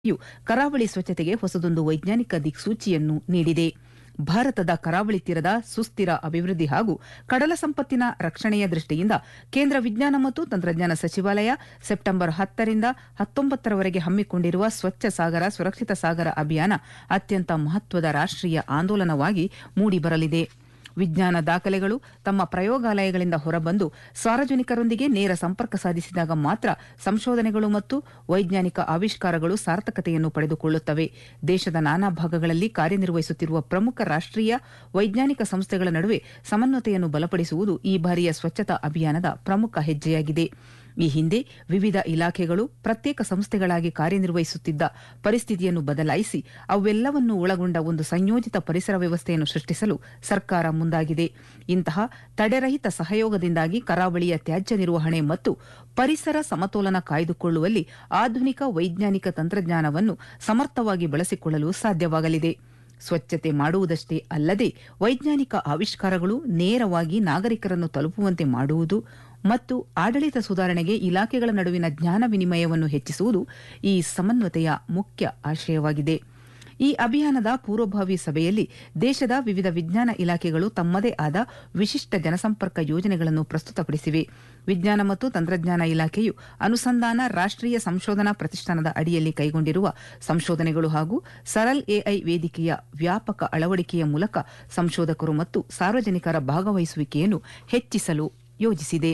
you ಕರಾವಳಿ ಸ್ವಚ್ಛತೆಗೆ ಹೊಸದೊಂದು ವೈಜ್ಞಾನಿಕ ದಿಕ್ಸೂಚಿಯನ್ನು ನೀಡಿದೆ ಭಾರತದ ಕರಾವಳಿ ತೀರದ ಸುಸ್ಥಿರ ಅಭಿವೃದ್ಧಿ ಹಾಗೂ ಕಡಲ ಸಂಪತ್ತಿನ ರಕ್ಷಣೆಯ ದೃಷ್ಟಿಯಿಂದ ಕೇಂದ್ರ ವಿಜ್ಞಾನ ಮತ್ತು ತಂತ್ರಜ್ಞಾನ ಸಚಿವಾಲಯ ಸೆಪ್ಟೆಂಬರ್ ಹತ್ತರಿಂದ ಹತ್ತೊಂಬತ್ತರವರೆಗೆ ಹಮ್ಮಿಕೊಂಡಿರುವ ಸ್ವಚ್ಛ ಸಾಗರ ಸುರಕ್ಷಿತ ಸಾಗರ ಅಭಿಯಾನ ಅತ್ಯಂತ ಮಹತ್ವದ ರಾಷ್ಟೀಯ ಆಂದೋಲನವಾಗಿ ಮೂಡಿಬರಲಿದೆ ವಿಜ್ಞಾನ ದಾಖಲೆಗಳು ತಮ್ಮ ಪ್ರಯೋಗಾಲಯಗಳಿಂದ ಹೊರಬಂದು ಸಾರ್ವಜನಿಕರೊಂದಿಗೆ ನೇರ ಸಂಪರ್ಕ ಸಾಧಿಸಿದಾಗ ಮಾತ್ರ ಸಂಶೋಧನೆಗಳು ಮತ್ತು ವೈಜ್ಞಾನಿಕ ಆವಿಷ್ಕಾರಗಳು ಸಾರ್ಥಕತೆಯನ್ನು ಪಡೆದುಕೊಳ್ಳುತ್ತವೆ ದೇಶದ ನಾನಾ ಭಾಗಗಳಲ್ಲಿ ಕಾರ್ಯನಿರ್ವಹಿಸುತ್ತಿರುವ ಪ್ರಮುಖ ರಾಷ್ಟೀಯ ವೈಜ್ಞಾನಿಕ ಸಂಸ್ಥೆಗಳ ನಡುವೆ ಸಮನ್ವತೆಯನ್ನು ಬಲಪಡಿಸುವುದು ಈ ಬಾರಿಯ ಸ್ವಚ್ಛತಾ ಅಭಿಯಾನದ ಪ್ರಮುಖ ಹೆಜ್ಜೆಯಾಗಿದೆ ಈ ಹಿಂದೆ ವಿವಿಧ ಇಲಾಖೆಗಳು ಪ್ರತ್ಯೇಕ ಸಂಸ್ಥೆಗಳಾಗಿ ಕಾರ್ಯನಿರ್ವಹಿಸುತ್ತಿದ್ದ ಪರಿಸ್ಥಿತಿಯನ್ನು ಬದಲಾಯಿಸಿ ಅವೆಲ್ಲವನ್ನೂ ಒಳಗೊಂಡ ಒಂದು ಸಂಯೋಜಿತ ಪರಿಸರ ವ್ಯವಸ್ಥೆಯನ್ನು ಸೃಷ್ಟಿಸಲು ಸರ್ಕಾರ ಮುಂದಾಗಿದೆ ಇಂತಹ ತಡೆರಹಿತ ಸಹಯೋಗದಿಂದಾಗಿ ಕರಾವಳಿಯ ತ್ಯಾಜ್ಯ ನಿರ್ವಹಣೆ ಮತ್ತು ಪರಿಸರ ಸಮತೋಲನ ಕಾಯ್ದುಕೊಳ್ಳುವಲ್ಲಿ ಆಧುನಿಕ ವೈಜ್ಞಾನಿಕ ತಂತ್ರಜ್ಞಾನವನ್ನು ಸಮರ್ಥವಾಗಿ ಬಳಸಿಕೊಳ್ಳಲು ಸಾಧ್ಯವಾಗಲಿದೆ ಸ್ವಚ್ಛತೆ ಮಾಡುವುದಷ್ಟೇ ಅಲ್ಲದೆ ವೈಜ್ಞಾನಿಕ ಆವಿಷ್ಕಾರಗಳು ನೇರವಾಗಿ ನಾಗರಿಕರನ್ನು ತಲುಪುವಂತೆ ಮಾಡುವುದು ಮತ್ತು ಆಡಳಿತ ಸುಧಾರಣೆಗೆ ಇಲಾಖೆಗಳ ನಡುವಿನ ಜ್ಞಾನ ವಿನಿಮಯವನ್ನು ಹೆಚ್ಚಿಸುವುದು ಈ ಸಮನ್ವತೆಯ ಮುಖ್ಯ ಆಶಯವಾಗಿದೆ ಈ ಅಭಿಯಾನದ ಪೂರ್ವಭಾವಿ ಸಭೆಯಲ್ಲಿ ದೇಶದ ವಿವಿಧ ವಿಜ್ಞಾನ ಇಲಾಖೆಗಳು ತಮ್ಮದೇ ಆದ ವಿಶಿಷ್ಟ ಜನಸಂಪರ್ಕ ಯೋಜನೆಗಳನ್ನು ಪ್ರಸ್ತುತಪಡಿಸಿವೆ ವಿಜ್ಞಾನ ಮತ್ತು ತಂತ್ರಜ್ಞಾನ ಇಲಾಖೆಯು ಅನುಸಂಧಾನ ರಾಷ್ಟೀಯ ಸಂಶೋಧನಾ ಪ್ರತಿಷ್ಠಾನದ ಅಡಿಯಲ್ಲಿ ಕೈಗೊಂಡಿರುವ ಸಂಶೋಧನೆಗಳು ಹಾಗೂ ಸರಲ್ ಎಐ ವೇದಿಕೆಯ ವ್ಯಾಪಕ ಅಳವಡಿಕೆಯ ಮೂಲಕ ಸಂಶೋಧಕರು ಮತ್ತು ಸಾರ್ವಜನಿಕರ ಭಾಗವಹಿಸುವಿಕೆಯನ್ನು ಹೆಚ್ಚಿಸಲು ಯೋಜಿಸಿದೆ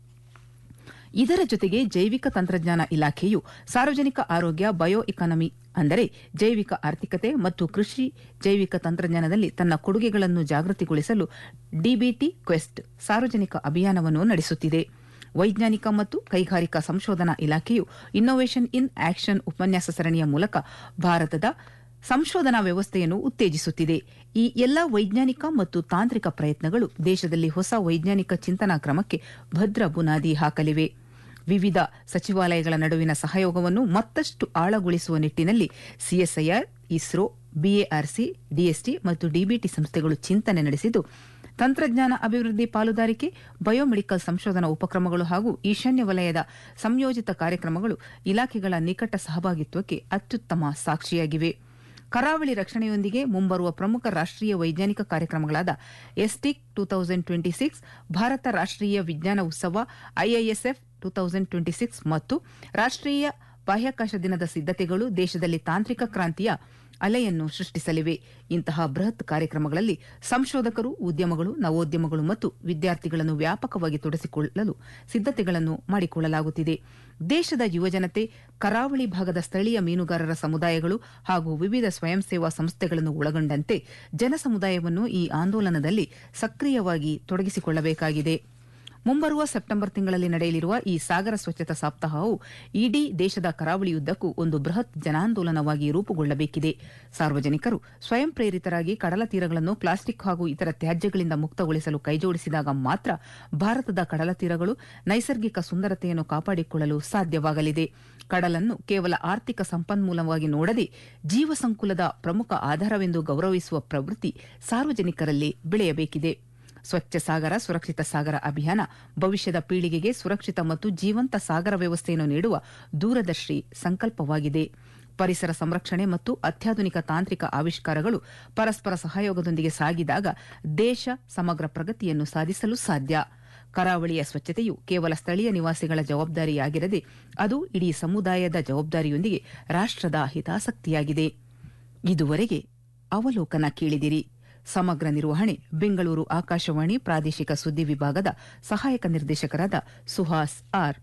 ಇದರ ಜೊತೆಗೆ ಜೈವಿಕ ತಂತ್ರಜ್ಞಾನ ಇಲಾಖೆಯು ಸಾರ್ವಜನಿಕ ಆರೋಗ್ಯ ಬಯೋ ಇಕಾನಮಿ ಅಂದರೆ ಜೈವಿಕ ಆರ್ಥಿಕತೆ ಮತ್ತು ಕೃಷಿ ಜೈವಿಕ ತಂತ್ರಜ್ಞಾನದಲ್ಲಿ ತನ್ನ ಕೊಡುಗೆಗಳನ್ನು ಜಾಗೃತಿಗೊಳಿಸಲು ಡಿಬಿಟಿ ಕ್ವೆಸ್ಟ್ ಸಾರ್ವಜನಿಕ ಅಭಿಯಾನವನ್ನು ನಡೆಸುತ್ತಿದೆ ವೈಜ್ಞಾನಿಕ ಮತ್ತು ಕೈಗಾರಿಕಾ ಸಂಶೋಧನಾ ಇಲಾಖೆಯು ಇನ್ನೋವೇಷನ್ ಇನ್ ಆಕ್ಷನ್ ಉಪನ್ಯಾಸ ಸರಣಿಯ ಮೂಲಕ ಭಾರತದ ಸಂಶೋಧನಾ ವ್ಯವಸ್ಥೆಯನ್ನು ಉತ್ತೇಜಿಸುತ್ತಿದೆ ಈ ಎಲ್ಲ ವೈಜ್ಞಾನಿಕ ಮತ್ತು ತಾಂತ್ರಿಕ ಪ್ರಯತ್ನಗಳು ದೇಶದಲ್ಲಿ ಹೊಸ ವೈಜ್ಞಾನಿಕ ಚಿಂತನಾ ಕ್ರಮಕ್ಕೆ ಭದ್ರ ಬುನಾದಿ ಹಾಕಲಿವೆ ವಿವಿಧ ಸಚಿವಾಲಯಗಳ ನಡುವಿನ ಸಹಯೋಗವನ್ನು ಮತ್ತಷ್ಟು ಆಳಗೊಳಿಸುವ ನಿಟ್ಟಿನಲ್ಲಿ ಸಿಎಸ್ಐಆರ್ ಇಸ್ರೋ ಬಿಎಆರ್ಸಿ ಡಿಎಸ್ಟಿ ಮತ್ತು ಡಿಬಿಟಿ ಸಂಸ್ಥೆಗಳು ಚಿಂತನೆ ನಡೆಸಿದ್ದು ತಂತ್ರಜ್ಞಾನ ಅಭಿವೃದ್ಧಿ ಪಾಲುದಾರಿಕೆ ಬಯೋಮೆಡಿಕಲ್ ಸಂಶೋಧನಾ ಉಪಕ್ರಮಗಳು ಹಾಗೂ ಈಶಾನ್ಯ ವಲಯದ ಸಂಯೋಜಿತ ಕಾರ್ಯಕ್ರಮಗಳು ಇಲಾಖೆಗಳ ನಿಕಟ ಸಹಭಾಗಿತ್ವಕ್ಕೆ ಅತ್ಯುತ್ತಮ ಸಾಕ್ಷಿಯಾಗಿವೆ ಕರಾವಳಿ ರಕ್ಷಣೆಯೊಂದಿಗೆ ಮುಂಬರುವ ಪ್ರಮುಖ ರಾಷ್ಟೀಯ ವೈಜ್ಞಾನಿಕ ಕಾರ್ಯಕ್ರಮಗಳಾದ ESTIC two thousand twenty six ಭಾರತ ರಾಷ್ಟೀಯ ವಿಜ್ಞಾನ ಉತ್ಸವ IISF two thousand twenty six ಮತ್ತು ರಾಷ್ಟೀಯ ಬಾಹ್ಯಾಕಾಶ ದಿನದ ಸಿದ್ದತೆಗಳು ದೇಶದಲ್ಲಿ ತಾಂತ್ರಿಕ ಕ್ರಾಂತಿಯ ಅಲೆಯನ್ನು ಸೃಷ್ಟಿಸಲಿವೆ ಇಂತಹ ಬೃಹತ್ ಕಾರ್ಯಕ್ರಮಗಳಲ್ಲಿ ಸಂಶೋಧಕರು ಉದ್ಯಮಗಳು ನವೋದ್ಯಮಗಳು ಮತ್ತು ವಿದ್ಯಾರ್ಥಿಗಳನ್ನು ವ್ಯಾಪಕವಾಗಿ ತೊಡಸಿಕೊಳ್ಳಲು ಸಿದ್ದತೆಗಳನ್ನು ಮಾಡಿಕೊಳ್ಳಲಾಗುತ್ತಿದೆ ದೇಶದ ಯುವಜನತೆ ಕರಾವಳಿ ಭಾಗದ ಸ್ಥಳೀಯ ಮೀನುಗಾರರ ಸಮುದಾಯಗಳು ಹಾಗೂ ವಿವಿಧ ಸ್ವಯಂ ಸೇವಾ ಸಂಸ್ಥೆಗಳನ್ನು ಒಳಗೊಂಡಂತೆ ಜನಸಮುದಾಯವನ್ನು ಈ ಆಂದೋಲನದಲ್ಲಿ ಸಕ್ರಿಯವಾಗಿ ತೊಡಗಿಸಿಕೊಳ್ಳಬೇಕಾಗಿದೆ ಮುಂಬರುವ ಸೆಪ್ಟೆಂಬರ್ ತಿಂಗಳಲ್ಲಿ ನಡೆಯಲಿರುವ ಈ ಸಾಗರ ಸ್ವಚ್ಛತಾ ಸಪ್ತಾಹವು ಇಡೀ ದೇಶದ ಕರಾವಳಿಯುದ್ದಕ್ಕೂ ಒಂದು ಬೃಹತ್ ಜನಾಂದೋಲನವಾಗಿ ರೂಪುಗೊಳ್ಳಬೇಕಿದೆ ಸಾರ್ವಜನಿಕರು ಸ್ವಯಂ ಪ್ರೇರಿತರಾಗಿ ಕಡಲ ತೀರಗಳನ್ನು ಪ್ಲಾಸ್ಟಿಕ್ ಹಾಗೂ ಇತರ ತ್ಯಾಜ್ಯಗಳಿಂದ ಮುಕ್ತಗೊಳಿಸಲು ಕೈಜೋಡಿಸಿದಾಗ ಮಾತ್ರ ಭಾರತದ ಕಡಲ ತೀರಗಳು ನೈಸರ್ಗಿಕ ಸುಂದರತೆಯನ್ನು ಕಾಪಾಡಿಕೊಳ್ಳಲು ಸಾಧ್ಯವಾಗಲಿದೆ ಕಡಲನ್ನು ಕೇವಲ ಆರ್ಥಿಕ ಸಂಪನ್ಮೂಲವಾಗಿ ನೋಡದೆ ಜೀವ ಸಂಕುಲದ ಪ್ರಮುಖ ಆಧಾರವೆಂದು ಗೌರವಿಸುವ ಪ್ರವೃತ್ತಿ ಸಾರ್ವಜನಿಕರಲ್ಲಿ ಬೆಳೆಯಬೇಕಿದೆ ಸ್ವಚ್ಛ ಸಾಗರ ಸುರಕ್ಷಿತ ಸಾಗರ ಅಭಿಯಾನ ಭವಿಷ್ಯದ ಪೀಳಿಗೆಗೆ ಸುರಕ್ಷಿತ ಮತ್ತು ಜೀವಂತ ಸಾಗರ ವ್ಯವಸ್ಥೆಯನ್ನು ನೀಡುವ ದೂರದರ್ಶಿ ಸಂಕಲ್ಪವಾಗಿದೆ ಪರಿಸರ ಸಂರಕ್ಷಣೆ ಮತ್ತು ಅತ್ಯಾಧುನಿಕ ತಾಂತ್ರಿಕ ಆವಿಷ್ಕಾರಗಳು ಪರಸ್ಪರ ಸಹಯೋಗದೊಂದಿಗೆ ಸಾಗಿದಾಗ ದೇಶ ಸಮಗ್ರ ಪ್ರಗತಿಯನ್ನು ಸಾಧಿಸಲು ಸಾಧ್ಯ ಕರಾವಳಿಯ ಸ್ವಚ್ಛತೆಯು ಕೇವಲ ಸ್ಥಳೀಯ ನಿವಾಸಿಗಳ ಜವಾಬ್ದಾರಿಯಾಗಿರದೆ ಅದು ಇಡೀ ಸಮುದಾಯದ ಜವಾಬ್ದಾರಿಯೊಂದಿಗೆ ರಾಷ್ಟದ ಹಿತಾಸಕ್ತಿಯಾಗಿದೆ ಇದುವರೆಗೆ ಅವಲೋಕನ ಕೇಳಿದಿರಿ ಸಮಗ್ರ ನಿರ್ವಹಣೆ ಬೆಂಗಳೂರು ಆಕಾಶವಾಣಿ ಪ್ರಾದೇಶಿಕ ಸುದ್ದಿ ವಿಭಾಗದ ಸಹಾಯಕ ನಿರ್ದೇಶಕರಾದ ಸುಹಾಸ್ ಆರ್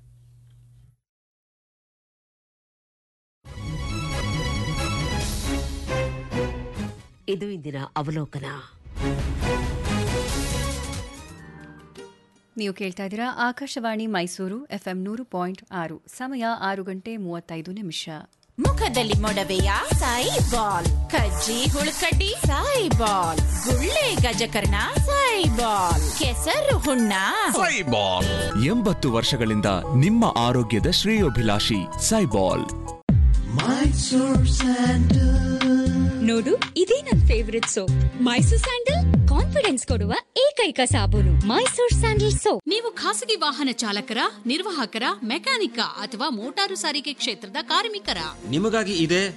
ಇದು ಇಂದಿನ ಅವಲೋಕನ ನೀವು ಕೇಳ್ತಾ ಇದ್ದೀರಾ ಆಕಾಶವಾಣಿ ಮೈಸೂರು ಎಫ್ಎಂ ನೂರು ಪಾಯಿಂಟ್ ಆರು ಸಮಯ ಆರು ಗಂಟೆ ಮೂವತ್ತೈದು ನಿಮಿಷ ಮುಖದಲ್ಲಿ ಮೊಡವೆಯ ಸಾಯಿ ಬಾಲ್ ಕಜ್ಜಿ ಹುಳುಕಡ್ಡಿ ಸಾಯಿ ಬಾಲ್ ಗುಳ್ಳೆ ಗಜಕರ್ಣ ಸಾಯಿ ಬಾಲ್ ಕೆಸರು ಹುಣ್ಣ ಸೈಬಾಲ್ ಎಂಬತ್ತು ವರ್ಷಗಳಿಂದ ನಿಮ್ಮ ಆರೋಗ್ಯದ ಶ್ರೇಯೋಭಿಲಾಷಿ ಸೈಬಾಲ್ ನೋಡು ಇದೇ ನನ್ favourite soap Mysore sandal confidence ಕೊಡುವ ಏಕೈಕ ಸಾಬೂನು ಮೈಸೂರ್ ಸ್ಯಾಂಡಲ್ ಸೋಪ್ ನೀವು ಖಾಸಗಿ ವಾಹನ ಚಾಲಕರ ನಿರ್ವಾಹಕರ ಮೆಕ್ಯಾನಿಕ ಅಥವಾ ಮೋಟಾರು ಸಾರಿಗೆ ಕ್ಷೇತ್ರದ ಕಾರ್ಮಿಕರ ನಿಮಗಾಗಿ ಇದೆ